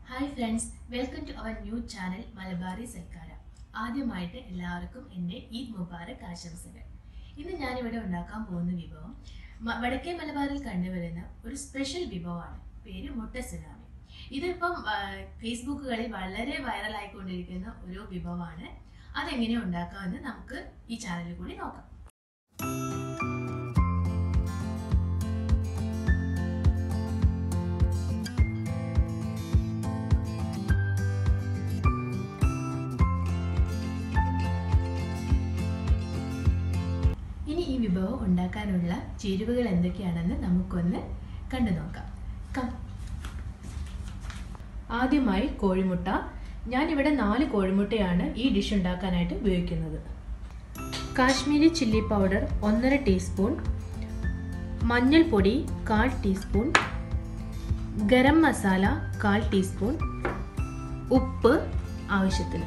Hi friends welcome to our new channel Malabari Salkara ആദ്യമായിട്ട് എല്ലാവർക്കും എൻ്റെ ഈദ് മുബാറക് ആശംസകൾ ഇന്ന് ഞാനിവിടെ ഉണ്ടാക്കാൻ പോകുന്ന വിഭവം മ- വടക്കേ മലബാറിൽ കണ്ടുവരുന്ന ഒരു സ്പെഷ്യൽ വിഭവമാണ് പേര് മുട്ട സുനാമി ഇതിപ്പം ആ, ഫേസ്ബുക്കുകളിൽ വളരെ വൈറലായിക്കൊണ്ടിരിക്കുന്ന ഒരു വിഭവമാണ് അതെങ്ങനെ ഉണ്ടാക്കാമെന്ന് നമുക്ക് ഈ ചാനലിൽ കൂടി നോക്കാം ഇനി ഈ വിഭവം ഉണ്ടാക്കാനുള്ള ചേരുവകൾ എന്തൊക്കെയാണെന്ന് നമുക്കൊന്ന് കണ്ടു നോക്കാം കം ആദ്യമായി കോഴിമുട്ട ഞാനിവിടെ നാല് കോഴിമുട്ടയാണ് ഈ ഡിഷ് ഉണ്ടാക്കാനായിട്ട് ഉപയോഗിക്കുന്നത് കാശ്മീരി ചില്ലി പൗഡർ ഒന്നര ടീസ്പൂൺ മഞ്ഞൾപ്പൊടി കാൽ ടീസ്പൂൺ ഗരം മസാല കാൽ ടീസ്പൂൺ ഉപ്പ് ആവശ്യത്തിന്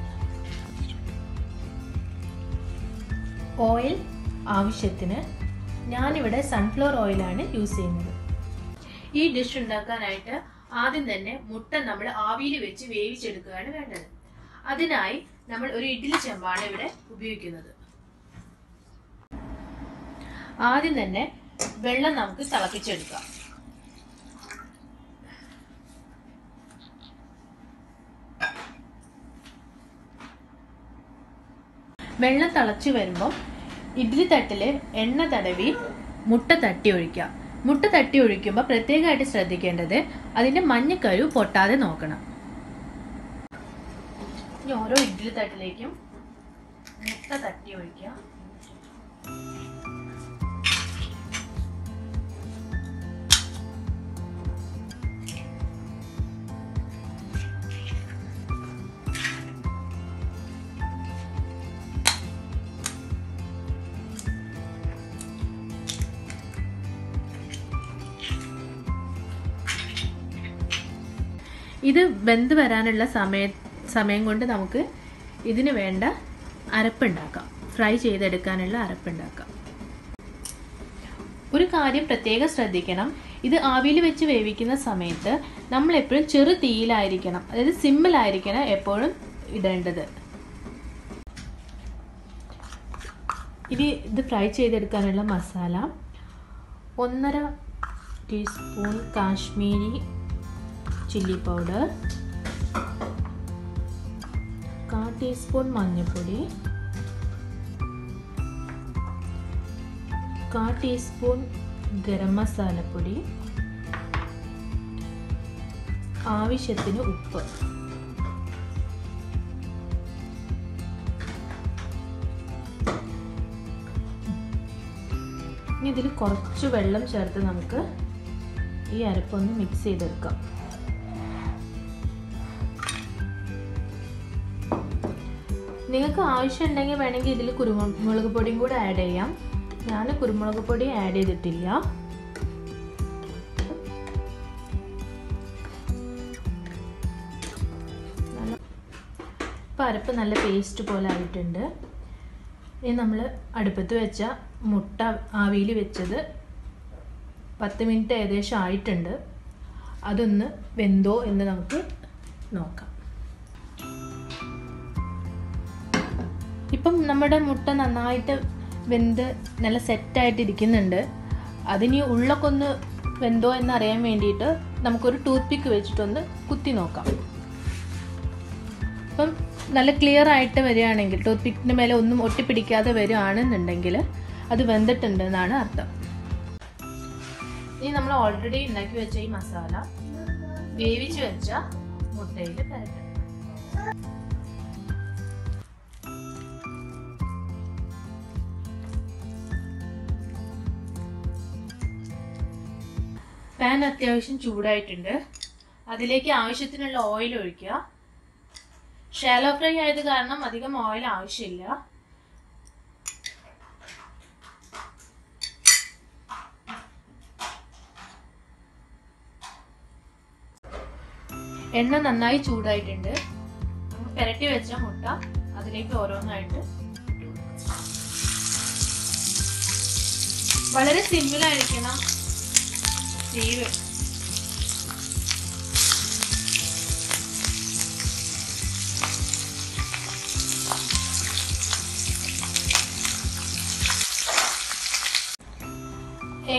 ഓയിൽ ആവശ്യത്തിന് ഞാനിവിടെ സൺഫ്ലവർ ഓയിലാണ് യൂസ് ചെയ്യുന്നത് ഈ ഡിഷ് ഉണ്ടാക്കാനായിട്ട് ആദ്യം തന്നെ മുട്ട നമ്മൾ ആവിയിൽ വെച്ച് വേവിച്ചെടുക്കുകയാണ് വേണ്ടത് അതിനായി നമ്മൾ ഒരു ഇഡ്ഡലി ചെമ്പാണ് ഇവിടെ ഉപയോഗിക്കുന്നത് ആദ്യം തന്നെ വെള്ളം നമുക്ക് തിളപ്പിച്ചെടുക്കാം വെള്ളം തിളച്ചു വരുമ്പോൾ ഇഡ്ഡലി തട്ടിൽ എണ്ണ തടവി മുട്ട തട്ടി ഒഴിക്കുക മുട്ട തട്ടി ഒഴിക്കുമ്പോൾ പ്രത്യേകമായിട്ട് ശ്രദ്ധിക്കേണ്ടത് അതിന്റെ മഞ്ഞക്കരു പൊട്ടാതെ നോക്കണം ഇനി ഓരോ ഇഡ്ഡലി തട്ടിലേക്കും മുട്ട തട്ടി ഒഴിക്കുക ഇത് വെന്ത് വരാനുള്ള സമയ സമയം കൊണ്ട് നമുക്ക് ഇതിന് വേണ്ട അരപ്പുണ്ടാക്കാം ഫ്രൈ ചെയ്തെടുക്കാനുള്ള അരപ്പുണ്ടാക്കാം ഒരു കാര്യം പ്രത്യേകം ശ്രദ്ധിക്കണം ഇത് ആവിയിൽ വെച്ച് വേവിക്കുന്ന സമയത്ത് നമ്മൾ എപ്പോഴും ചെറു തീയിലായിരിക്കണം അതായത് സിമ്മിലായിരിക്കണം എപ്പോഴും ഇടേണ്ടത് ഇനി ഇത് ഫ്രൈ ചെയ്തെടുക്കാനുള്ള മസാല ഒന്നര ടീസ്പൂൺ കാശ്മീരി ചില്ലി പൗഡർ കാ ടീസ്പൂൺ മഞ്ഞൾപ്പൊടി കാ ടീസ്പൂൺ ഗരം മസാലപ്പൊടി ആവശ്യത്തിന് ഉപ്പ് ഇനി ഇതിൽ കുറച്ച് വെള്ളം ചേർത്ത് നമുക്ക് ഈ അരപ്പൊന്ന് മിക്സ് ചെയ്തെടുക്കാം നിങ്ങൾക്ക് ആവശ്യമുണ്ടെങ്കിൽ വേണമെങ്കിൽ ഇതിൽ കുരുമുളക് പൊടിയും കൂടെ ആഡ് ചെയ്യാം ഞാൻ കുരുമുളക് പൊടി ആഡ് ചെയ്തിട്ടില്ല നല്ല ഇപ്പം അരപ്പ് നല്ല പേസ്റ്റ് പോലെ ആയിട്ടുണ്ട് ഇനി നമ്മൾ അടുപ്പത്ത് വെച്ച മുട്ട ആവിയിൽ വെച്ചത് പത്ത് മിനിറ്റ് ഏകദേശം ആയിട്ടുണ്ട് അതൊന്ന് വെന്തോ എന്ന് നമുക്ക് നോക്കാം ഇപ്പം നമ്മുടെ മുട്ട നന്നായിട്ട് വെന്ത് നല്ല സെറ്റായിട്ട് ഇരിക്കുന്നുണ്ട് അതിനി ഉള്ളൊക്കെ ഒന്ന് വെന്തോ എന്നറിയാൻ വേണ്ടിയിട്ട് നമുക്കൊരു ടൂത്ത് പിക്ക് വെച്ചിട്ടൊന്ന് കുത്തി നോക്കാം അപ്പം നല്ല ക്ലിയർ ആയിട്ട് വരികയാണെങ്കിൽ ടൂത്ത് പിക്കിൻ്റെ മേലെ ഒന്നും ഒട്ടിപ്പിടിക്കാതെ വരികയാണെന്നുണ്ടെങ്കിൽ അത് വെന്തിട്ടുണ്ട് എന്നാണ് അർത്ഥം ഇനി നമ്മൾ ഓൾറെഡി ഉണ്ടാക്കി വെച്ച ഈ മസാല വേവിച്ച് വെച്ച മുട്ടയിൽ പരട്ടും പാൻ അത്യാവശ്യം ചൂടായിട്ടുണ്ട് അതിലേക്ക് ആവശ്യത്തിനുള്ള ഓയിൽ ഒഴിക്കുക ഷാലോ ഫ്രൈ ആയത് കാരണം അധികം ഓയിൽ ആവശ്യമില്ല എണ്ണ നന്നായി ചൂടായിട്ടുണ്ട് നമ്മൾ പെരട്ടി വെച്ച മുട്ട അതിലേക്ക് ഓരോന്നായിട്ട് ഇട്ട് കൊടുക്കുക. വളരെ സിമ്പിളായിരിക്കണം തീ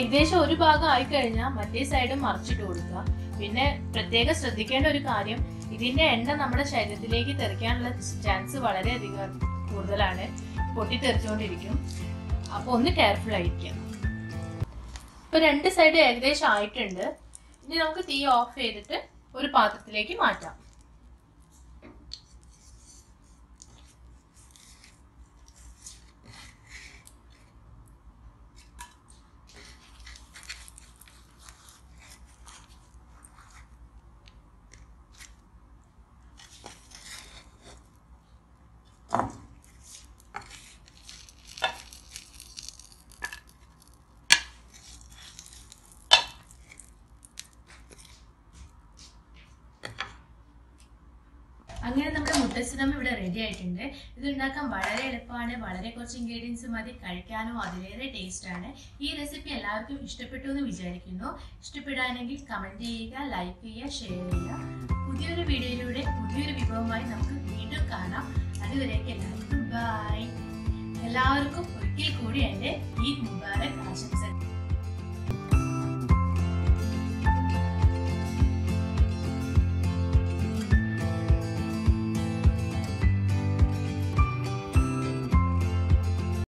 ഏകദേശം ഒരു ഭാഗം ആയി കഴിഞ്ഞാൽ മറ്റേ സൈഡും മറിച്ചിട്ട് കൊടുക്കുക പിന്നെ പ്രത്യേകം ശ്രദ്ധിക്കേണ്ട ഒരു കാര്യം ഇതിന്റെ എണ്ണ നമ്മുടെ ശരീരത്തിലേക്ക് തെറിക്കാനുള്ള ചാൻസ് വളരെയധികം കൂടുതലാണ് പൊട്ടിത്തെറിച്ചുകൊണ്ടിരിക്കും അപ്പൊ ഒന്ന് കെയർഫുൾ ആയിരിക്കാം ഇപ്പൊ രണ്ട് സൈഡ് ഏകദേശം ആയിട്ടുണ്ട് ഇനി നമുക്ക് തീ ഓഫ് ചെയ്തിട്ട് ഒരു പാത്രത്തിലേക്ക് മാറ്റാം അങ്ങനെ നമ്മുടെ മുട്ടസിനം ഇവിടെ റെഡി ആയിട്ടുണ്ട് ഇത് ഉണ്ടാക്കാൻ വളരെ എളുപ്പമാണ് വളരെ കുറച്ച് ഇൻഗ്രീഡിയൻസ് മതി കഴിക്കാനോ അതിലേറെ ടേസ്റ്റ് ആണ് ഈ റെസിപ്പി എല്ലാവർക്കും ഇഷ്ടപ്പെട്ടു എന്ന് വിചാരിക്കുന്നു ഇഷ്ടപ്പെടുകയാണെങ്കിൽ കമന്റ് ചെയ്യുക ലൈക്ക് ചെയ്യുക ഷെയർ ചെയ്യുക പുതിയൊരു വീഡിയോയിലൂടെ പുതിയൊരു വിഭവമായി നമുക്ക് വീണ്ടും കാണാം അതുവരേക്ക് എല്ലാവർക്കും ബൈ എല്ലാവർക്കും ഒരിക്കൽ കൂടി എൻ്റെ ഈദ് മുബാറക് ആശംസകൾ